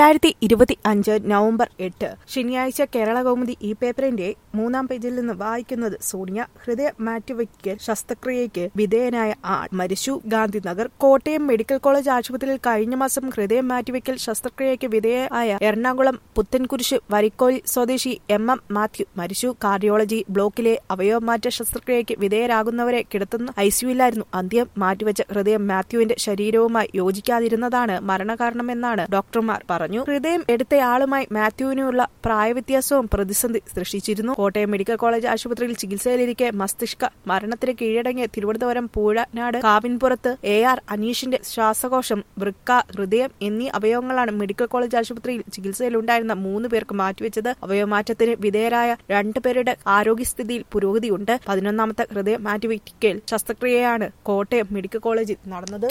രണ്ടായിരത്തി ഇരുപത്തി അഞ്ച് നവംബർ എട്ട് ശനിയാഴ്ച കേരള കൗമുദി ഈ പേപ്പറിന്റെ മൂന്നാം പേജിൽ നിന്ന് വായിക്കുന്നത് സോണിയ ഹൃദയ മാറ്റിവയ്ക്കൽ ശസ്ത്രക്രിയയ്ക്ക് വിധേയനായ ആൾ മരിച്ചു ഗാന്ധിനഗർ കോട്ടയം മെഡിക്കൽ കോളേജ് ആശുപത്രിയിൽ കഴിഞ്ഞ മാസം ഹൃദയം മാറ്റിവയ്ക്കൽ ശസ്ത്രക്രിയയ്ക്ക് വിധേയനായ എറണാകുളം പുത്തൻകുരിശ് വരിക്കോൽ സ്വദേശി എം എം മാത്യു മരിച്ചു കാർഡിയോളജി ബ്ലോക്കിലെ അവയവമാറ്റ ശസ്ത്രക്രിയയ്ക്ക് വിധേയരാകുന്നവരെ കിടത്തുന്ന ഐസിയുലായിരുന്നു അന്ത്യം മാറ്റിവെച്ച ഹൃദയം മാത്യുവിന്റെ ശരീരവുമായി യോജിക്കാതിരുന്നതാണ് മരണകാരണമെന്നാണ് ഡോക്ടർമാർ പറഞ്ഞു ഹൃദയം എടുത്തയാളുമായി മാത്യുവിനുള്ള പ്രായവ്യത്യാസവും പ്രതിസന്ധി സൃഷ്ടിച്ചിരുന്നു കോട്ടയം മെഡിക്കൽ കോളേജ് ആശുപത്രിയിൽ ചികിത്സയിലിരിക്കെ മസ്തിഷ്ക മരണത്തിന് കീഴടങ്ങിയ തിരുവനന്തപുരം പൂഴനാട് കാവിൻപുറത്ത് എ ആർ അനീഷിന്റെ ശ്വാസകോശം വൃക്ക ഹൃദയം എന്നീ അവയവങ്ങളാണ് മെഡിക്കൽ കോളേജ് ആശുപത്രിയിൽ ചികിത്സയിലുണ്ടായിരുന്ന മൂന്ന് പേർക്ക് മാറ്റിവെച്ചത് അവയവമാറ്റത്തിന് വിധേയരായ രണ്ടുപേരുടെ ആരോഗ്യസ്ഥിതിയിൽ പുരോഗതിയുണ്ട് പതിനൊന്നാമത്തെ ഹൃദയം മാറ്റിവെക്കൽ ശസ്ത്രക്രിയയാണ് കോട്ടയം മെഡിക്കൽ കോളേജിൽ നടന്നത്